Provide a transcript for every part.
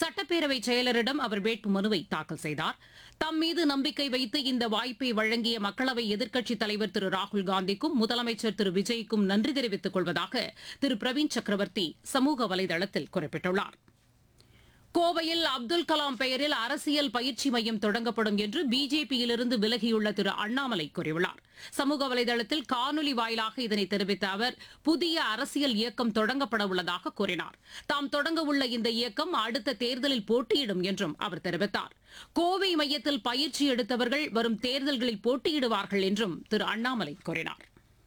சட்டப்பேரவை செயலரிடம் அவர் வேட்பு மனுவை தாக்கல் செய்தார் தம் மீது நம்பிக்கை வைத்து இந்த வாய்ப்பை வழங்கிய மக்களவை எதிர்க்கட்சித் தலைவர் திரு ராகுல் காந்திக்கும் முதலமைச்சர் திரு விஜய்க்கும் நன்றி தெரிவித்துக் கொள்வதாக திரு பிரவீன் சக்கரவர்த்தி சமூக வலைதளத்தில் குறிப்பிட்டுள்ளார் கோவையில் அப்துல் கலாம் பெயரில் அரசியல் பயிற்சி மையம் தொடங்கப்படும் என்று பிஜேபியிலிருந்து விலகியுள்ள திரு அண்ணாமலை கூறியுள்ளார் சமூக வலைதளத்தில் காணொலி வாயிலாக இதனை தெரிவித்த அவர் புதிய அரசியல் இயக்கம் தொடங்கப்பட உள்ளதாக கூறினார் தாம் தொடங்க உள்ள இந்த இயக்கம் அடுத்த தேர்தலில் போட்டியிடும் என்றும் அவர் தெரிவித்தார் கோவை மையத்தில் பயிற்சி எடுத்தவர்கள் வரும் தேர்தல்களில் போட்டியிடுவார்கள் என்றும் திரு அண்ணாமலை கூறினார்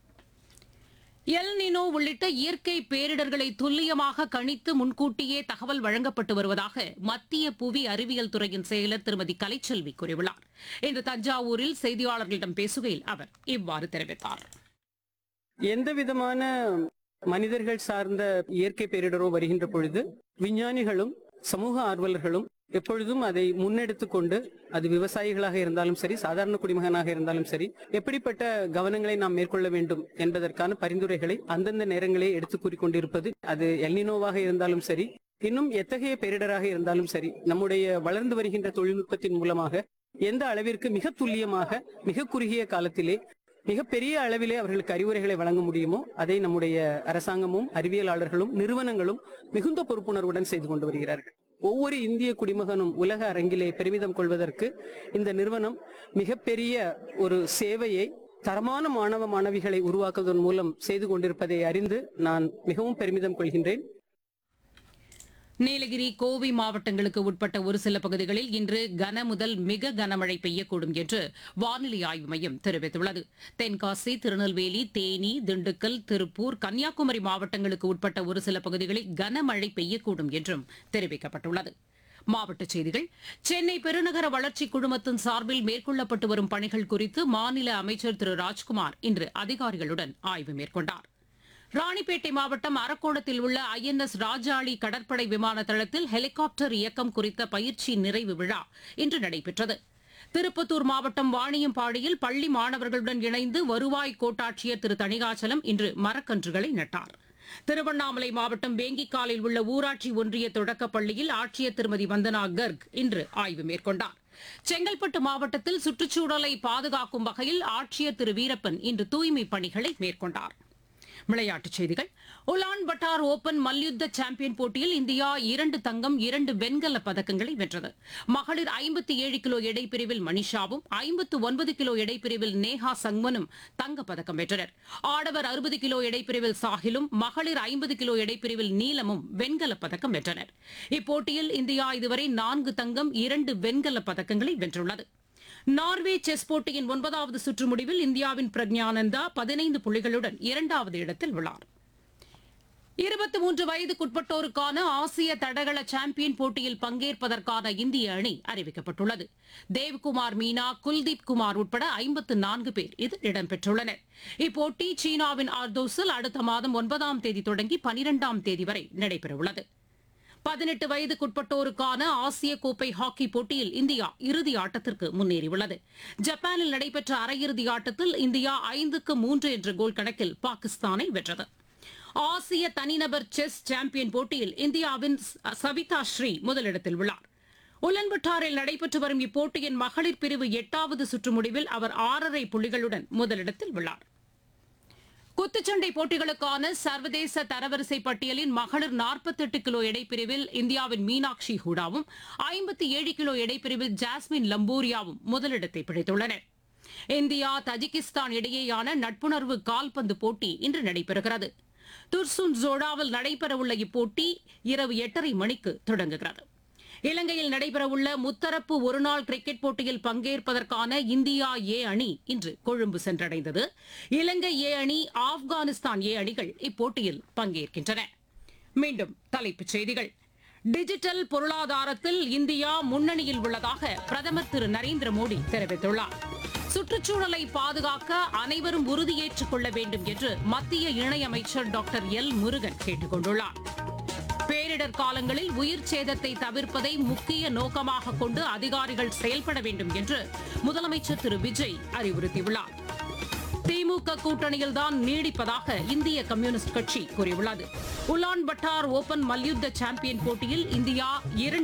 எல் நினோ உள்ளிட்ட இயற்கை பேரிடர்களை துல்லியமாக கணித்து முன்கூட்டியே தகவல் வழங்கப்பட்டு வருவதாக மத்திய புவி அறிவியல் துறையின் செயலர் திருமதி கலைச்செல்வி கூறியுள்ளார் இன்று தஞ்சாவூரில் செய்தியாளர்களிடம் பேசுகையில் அவர் இவ்வாறு தெரிவித்தார் எந்த விதமான மனிதர்கள் சார்ந்த இயற்கை பேரிடரோ வருகின்ற பொழுது விஞ்ஞானிகளும் சமூக ஆர்வலர்களும் எப்பொழுதும் அதை முன்னெடுத்து கொண்டு அது விவசாயிகளாக இருந்தாலும் சரி சாதாரண குடிமகனாக இருந்தாலும் சரி எப்படிப்பட்ட கவனங்களை நாம் மேற்கொள்ள வேண்டும் என்பதற்கான பரிந்துரைகளை அந்தந்த நேரங்களே எடுத்து கூறிக்கொண்டிருப்பது அது எல்னினோவாக இருந்தாலும் சரி இன்னும் எத்தகைய பேரிடராக இருந்தாலும் சரி நம்முடைய வளர்ந்து வருகின்ற தொழில்நுட்பத்தின் மூலமாக எந்த அளவிற்கு மிக துல்லியமாக மிக குறுகிய காலத்திலே மிகப்பெரிய அளவிலே அவர்களுக்கு அறிவுரைகளை வழங்க முடியுமோ அதை நம்முடைய அரசாங்கமும் அறிவியலாளர்களும் நிறுவனங்களும் மிகுந்த பொறுப்புணர்வுடன் செய்து கொண்டு வருகிறார்கள் ஒவ்வொரு இந்திய குடிமகனும் உலக அரங்கிலே பெருமிதம் கொள்வதற்கு இந்த நிறுவனம் மிகப்பெரிய ஒரு சேவையை தரமான மாணவ மாணவிகளை உருவாக்குவதன் மூலம் செய்து கொண்டிருப்பதை அறிந்து நான் மிகவும் பெருமிதம் கொள்கின்றேன் நீலகிரி கோவை மாவட்டங்களுக்கு உட்பட்ட ஒரு சில பகுதிகளில் இன்று கன முதல் மிக கனமழை பெய்யக்கூடும் என்று வானிலை ஆய்வு மையம் தெரிவித்துள்ளது தென்காசி திருநெல்வேலி தேனி திண்டுக்கல் திருப்பூர் கன்னியாகுமரி மாவட்டங்களுக்கு உட்பட்ட ஒரு சில பகுதிகளில் கனமழை பெய்யக்கூடும் என்றும் தெரிவிக்கப்பட்டுள்ளது மாவட்டச் செய்திகள் சென்னை பெருநகர வளர்ச்சி குழுமத்தின் சார்பில் மேற்கொள்ளப்பட்டு வரும் பணிகள் குறித்து மாநில அமைச்சர் திரு ராஜ்குமார் இன்று அதிகாரிகளுடன் ஆய்வு மேற்கொண்டார் ராணிப்பேட்டை மாவட்டம் அரக்கோணத்தில் உள்ள ஐஎன்எஸ் ராஜாளி கடற்படை விமான தளத்தில் ஹெலிகாப்டர் இயக்கம் குறித்த பயிற்சி நிறைவு விழா இன்று நடைபெற்றது திருப்பத்தூர் மாவட்டம் வாணியம்பாடியில் பள்ளி மாணவர்களுடன் இணைந்து வருவாய் கோட்டாட்சியர் திரு தணிகாச்சலம் இன்று மரக்கன்றுகளை நட்டார் திருவண்ணாமலை மாவட்டம் வேங்கிக்காலில் உள்ள ஊராட்சி ஒன்றிய தொடக்கப் பள்ளியில் ஆட்சியர் திருமதி வந்தனா கர்க் இன்று ஆய்வு மேற்கொண்டார் செங்கல்பட்டு மாவட்டத்தில் சுற்றுச்சூழலை பாதுகாக்கும் வகையில் ஆட்சியர் திரு வீரப்பன் இன்று தூய்மைப் பணிகளை மேற்கொண்டார் விளையாட்டுச் செய்திகள் உலான் பட்டார் ஓபன் மல்யுத்த சாம்பியன் போட்டியில் இந்தியா இரண்டு தங்கம் இரண்டு வெண்கல பதக்கங்களை வென்றது மகளிர் ஐம்பத்தி ஏழு கிலோ எடைப்பிரிவில் மனிஷாவும் ஐம்பத்து ஒன்பது கிலோ எடைப்பிரிவில் நேஹா சங்மனும் தங்கப்பதக்கம் வென்றனர் ஆடவர் அறுபது கிலோ எடைப்பிரிவில் சாஹிலும் மகளிர் ஐம்பது கிலோ எடைப்பிரிவில் நீலமும் வெண்கலப் பதக்கம் வென்றனர் இப்போட்டியில் இந்தியா இதுவரை நான்கு தங்கம் இரண்டு வெண்கலப் பதக்கங்களை வென்றுள்ளது நார்வே செஸ் போட்டியின் ஒன்பதாவது சுற்று முடிவில் இந்தியாவின் பிரக்ஞானந்தா பதினைந்து புள்ளிகளுடன் இரண்டாவது இடத்தில் உள்ளார் இருபத்தி மூன்று வயதுக்குட்பட்டோருக்கான ஆசிய தடகள சாம்பியன் போட்டியில் பங்கேற்பதற்கான இந்திய அணி அறிவிக்கப்பட்டுள்ளது தேவ்குமார் மீனா குல்தீப் குமார் உட்பட ஐம்பத்து நான்கு பேர் இதில் இடம்பெற்றுள்ளனர் இப்போட்டி சீனாவின் ஆர்தோஸில் அடுத்த மாதம் ஒன்பதாம் தேதி தொடங்கி பனிரெண்டாம் தேதி வரை நடைபெறவுள்ளது பதினெட்டு வயதுக்குட்பட்டோருக்கான ஆசிய கோப்பை ஹாக்கி போட்டியில் இந்தியா இறுதி ஆட்டத்திற்கு முன்னேறியுள்ளது ஜப்பானில் நடைபெற்ற அரையிறுதி ஆட்டத்தில் இந்தியா ஐந்துக்கு மூன்று என்ற கோல் கணக்கில் பாகிஸ்தானை வென்றது ஆசிய தனிநபர் செஸ் சாம்பியன் போட்டியில் இந்தியாவின் சவிதா ஸ்ரீ முதலிடத்தில் உள்ளார் உலன்பட்டாரில் நடைபெற்று வரும் இப்போட்டியின் மகளிர் பிரிவு எட்டாவது சுற்று முடிவில் அவர் ஆறரை புள்ளிகளுடன் முதலிடத்தில் உள்ளார் குத்துச்சண்டை போட்டிகளுக்கான சர்வதேச தரவரிசை பட்டியலின் மகளிர் 48 கிலோ எடைப்பிரிவில் இந்தியாவின் மீனாட்சி ஹூடாவும் ஐம்பத்தி ஏழு கிலோ எடைப்பிரிவில் ஜாஸ்மின் லம்பூரியாவும் முதலிடத்தை பிடித்துள்ளனர் இந்தியா தஜிகிஸ்தான் இடையேயான நட்புணர்வு கால்பந்து போட்டி இன்று நடைபெறுகிறது துர்சுன் ஜோடாவில் நடைபெறவுள்ள இப்போட்டி இரவு எட்டரை மணிக்கு தொடங்குகிறது இலங்கையில் நடைபெறவுள்ள முத்தரப்பு ஒருநாள் கிரிக்கெட் போட்டியில் பங்கேற்பதற்கான இந்தியா ஏ அணி இன்று கொழும்பு சென்றடைந்தது இலங்கை ஏ அணி ஆப்கானிஸ்தான் ஏ அணிகள் இப்போட்டியில் பங்கேற்கின்றன மீண்டும் தலைப்புச் செய்திகள் டிஜிட்டல் பொருளாதாரத்தில் இந்தியா முன்னணியில் உள்ளதாக பிரதமர் திரு நரேந்திர மோடி தெரிவித்துள்ளார் சுற்றுச்சூழலை பாதுகாக்க அனைவரும் உறுதியேற்றுக் கொள்ள வேண்டும் என்று மத்திய இணையமைச்சர் டாக்டர் எல் முருகன் கேட்டுக் கொண்டுள்ளார் பேரிடர் காலங்களில் உயிர் சேதத்தை தவிர்ப்பதை முக்கிய நோக்கமாக கொண்டு அதிகாரிகள் செயல்பட வேண்டும் என்று முதலமைச்சர் திரு விஜய் அறிவுறுத்தியுள்ளார் திமுக கூட்டணியில்தான் நீடிப்பதாக இந்திய கம்யூனிஸ்ட் கட்சி கூறியுள்ளது உலான் பட்டார் ஓபன் மல்யுத்த சாம்பியன் போட்டியில் இந்தியா இரண்டு